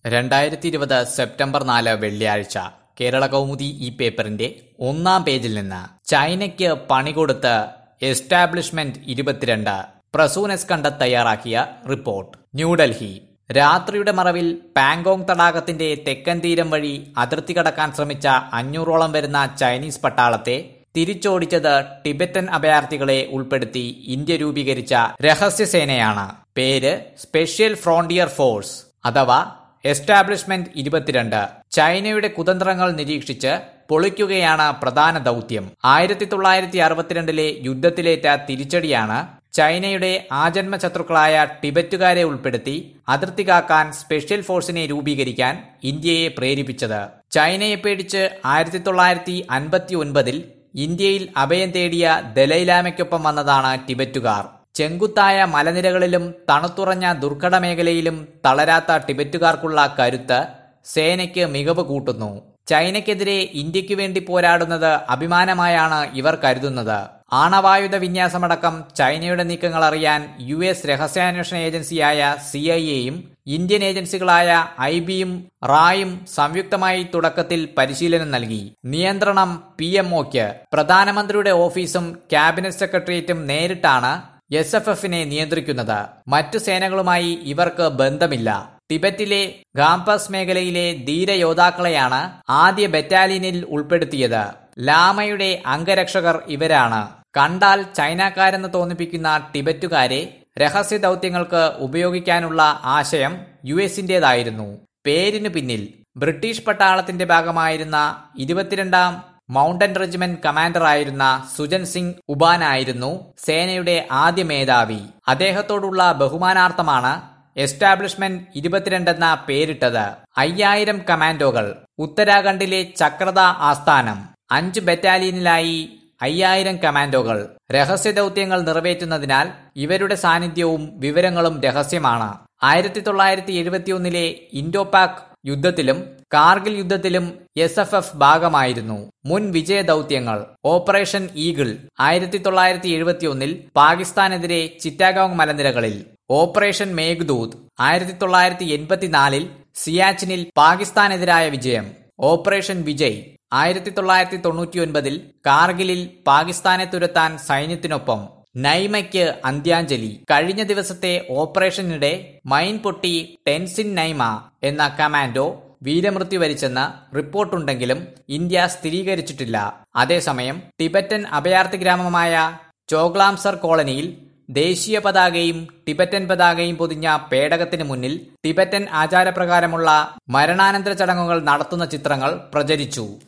രണ്ടായിരത്തി ഇരുപത് സെപ്റ്റംബർ നാല് വെള്ളിയാഴ്ച കേരള കൗമുദി ഈ പേപ്പറിന്റെ ഒന്നാം പേജിൽ നിന്ന് ചൈനയ്ക്ക് പണി കൊടുത്ത് എസ്റ്റാബ്ലിഷ്മെന്റ് ഇരുപത്തിരണ്ട് പ്രസൂനസ് കണ്ട തയ്യാറാക്കിയ റിപ്പോർട്ട് ന്യൂഡൽഹി രാത്രിയുടെ മറവിൽ പാങ്കോങ് തടാകത്തിന്റെ തെക്കൻ തീരം വഴി അതിർത്തി കടക്കാൻ ശ്രമിച്ച അഞ്ഞൂറോളം വരുന്ന ചൈനീസ് പട്ടാളത്തെ തിരിച്ചോടിച്ചത് ടിബറ്റൻ അഭയാർത്ഥികളെ ഉൾപ്പെടുത്തി ഇന്ത്യ രൂപീകരിച്ച രഹസ്യസേനയാണ് പേര് സ്പെഷ്യൽ ഫ്രോണ്ടിയർ ഫോഴ്സ് അഥവാ എസ്റ്റാബ്ലിഷ്മെന്റ് ഇരുപത്തിരണ്ട് ചൈനയുടെ കുതന്ത്രങ്ങൾ നിരീക്ഷിച്ച് പൊളിക്കുകയാണ് പ്രധാന ദൗത്യം ആയിരത്തി തൊള്ളായിരത്തി അറുപത്തിരണ്ടിലെ യുദ്ധത്തിലേറ്റ തിരിച്ചടിയാണ് ചൈനയുടെ ആജന്മ ശത്രുക്കളായ ടിബറ്റുകാരെ ഉൾപ്പെടുത്തി അതിർത്തി കാക്കാൻ സ്പെഷ്യൽ ഫോഴ്സിനെ രൂപീകരിക്കാൻ ഇന്ത്യയെ പ്രേരിപ്പിച്ചത് ചൈനയെ പേടിച്ച് ആയിരത്തി തൊള്ളായിരത്തി അൻപത്തി ഒൻപതിൽ ഇന്ത്യയിൽ അഭയം തേടിയ ദലൈലാമയ്ക്കൊപ്പം വന്നതാണ് ടിബറ്റുകാർ ചെങ്കുത്തായ മലനിരകളിലും തണുത്തുറഞ്ഞ ദുർഘട മേഖലയിലും തളരാത്ത ടിബറ്റുകാർക്കുള്ള കരുത്ത് സേനയ്ക്ക് മികവ് കൂട്ടുന്നു ചൈനയ്ക്കെതിരെ ഇന്ത്യക്ക് വേണ്ടി പോരാടുന്നത് അഭിമാനമായാണ് ഇവർ കരുതുന്നത് ആണവായുധ വിന്യാസമടക്കം ചൈനയുടെ നീക്കങ്ങൾ അറിയാൻ യു എസ് രഹസ്യാന്വേഷണ ഏജൻസിയായ സി ഐ എയും ഇന്ത്യൻ ഏജൻസികളായ ഐ ബിയും റായും സംയുക്തമായി തുടക്കത്തിൽ പരിശീലനം നൽകി നിയന്ത്രണം പി എംഒക്ക് പ്രധാനമന്ത്രിയുടെ ഓഫീസും ക്യാബിനറ്റ് സെക്രട്ടേറിയറ്റും നേരിട്ടാണ് എസ് എഫ് എഫിനെ നിയന്ത്രിക്കുന്നത് മറ്റു സേനകളുമായി ഇവർക്ക് ബന്ധമില്ല ടിബറ്റിലെ ഗാംപസ് മേഖലയിലെ ധീരയോദ്ധാക്കളെയാണ് ആദ്യ ബറ്റാലിയനിൽ ഉൾപ്പെടുത്തിയത് ലാമയുടെ അംഗരക്ഷകർ ഇവരാണ് കണ്ടാൽ ചൈനക്കാരെന്ന് തോന്നിപ്പിക്കുന്ന ടിബറ്റുകാരെ രഹസ്യ ദൗത്യങ്ങൾക്ക് ഉപയോഗിക്കാനുള്ള ആശയം യു എസിന്റേതായിരുന്നു പേരിനു പിന്നിൽ ബ്രിട്ടീഷ് പട്ടാളത്തിന്റെ ഭാഗമായിരുന്ന ഇരുപത്തിരണ്ടാം മൗണ്ടൻ റെജിമെന്റ് കമാൻഡറായിരുന്ന സുജൻ സിംഗ് ഉബാനായിരുന്നു സേനയുടെ ആദ്യ മേധാവി അദ്ദേഹത്തോടുള്ള ബഹുമാനാർത്ഥമാണ് എസ്റ്റാബ്ലിഷ്മെന്റ് ഇരുപത്തിരണ്ടെന്ന പേരിട്ടത് അയ്യായിരം കമാൻഡോകൾ ഉത്തരാഖണ്ഡിലെ ചക്രത ആസ്ഥാനം അഞ്ച് ബറ്റാലിയനിലായി അയ്യായിരം കമാൻഡോകൾ രഹസ്യ ദൗത്യങ്ങൾ നിറവേറ്റുന്നതിനാൽ ഇവരുടെ സാന്നിധ്യവും വിവരങ്ങളും രഹസ്യമാണ് ആയിരത്തി തൊള്ളായിരത്തി എഴുപത്തിയൊന്നിലെ ഇൻഡോപാക് യുദ്ധത്തിലും കാർഗിൽ യുദ്ധത്തിലും എസ് എഫ് എഫ് ഭാഗമായിരുന്നു മുൻ വിജയ ദൗത്യങ്ങൾ ഓപ്പറേഷൻ ഈഗിൾ ആയിരത്തി തൊള്ളായിരത്തി എഴുപത്തിയൊന്നിൽ പാകിസ്ഥാനെതിരെ ചിറ്റാഗോങ് മലനിരകളിൽ ഓപ്പറേഷൻ മേഘ്ദൂത് ആയിരത്തി തൊള്ളായിരത്തി എൺപത്തിനാലിൽ സിയാച്ചിനിൽ പാകിസ്ഥാനെതിരായ വിജയം ഓപ്പറേഷൻ വിജയ് ആയിരത്തി തൊള്ളായിരത്തി തൊണ്ണൂറ്റിയൊൻപതിൽ കാർഗിലിൽ പാകിസ്ഥാനെ തുരത്താൻ സൈന്യത്തിനൊപ്പം നൈമയ്ക്ക് അന്ത്യാഞ്ജലി കഴിഞ്ഞ ദിവസത്തെ ഓപ്പറേഷനിടെ മൈൻ പൊട്ടി ടെൻസിൻ നൈമ എന്ന കമാൻഡോ വീരമൃത്യു വരിച്ചെന്ന് റിപ്പോർട്ടുണ്ടെങ്കിലും ഇന്ത്യ സ്ഥിരീകരിച്ചിട്ടില്ല അതേസമയം ടിബറ്റൻ അഭയാർത്ഥി ഗ്രാമമായ ചോഗ്ലാംസർ കോളനിയിൽ ദേശീയ പതാകയും ടിബറ്റൻ പതാകയും പൊതിഞ്ഞ പേടകത്തിന് മുന്നിൽ ടിബറ്റൻ ആചാരപ്രകാരമുള്ള മരണാനന്തര ചടങ്ങുകൾ നടത്തുന്ന ചിത്രങ്ങൾ പ്രചരിച്ചു